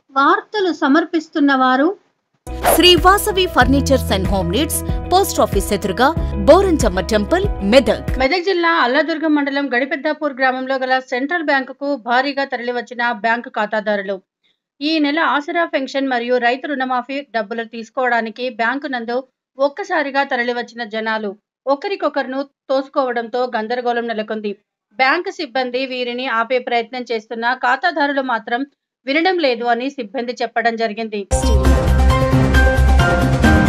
వార్తలు సమర్పిస్తున్న వారు Sri Vasavi furnitures and home needs post office ఎదురుగా బోరంచమ్మ టెంపుల్ మెదక్ మెదక్ జిల్లా అల్లదుర్గం మండలం గడిపెద్దాపూర్ గ్రామంలో గల సెంట్రల్ బ్యాంకుకు భారీగా తరలివచ్చిన బ్యాంకు ఖాతాదారులు ఈ నెల ఆసరా పెన్షన్ మరియు రైతు రుణమాఫీ డబ్బులు తీసుకోవడానికి బ్యాంకు నందు ఒక్కసారిగా తరలివచ్చిన జనాలు ఒకరికొకరును తోసుకోవడంతో గందరగోళం నెలకొంది బ్యాంకు సిబ్బంది వీరిని ఆపే ప్రయత్నం చేస్తున్న ఖాతాదారులు మాత్రం వినడం లేదు అని సిబ్బంది చెప్పడం జరిగింది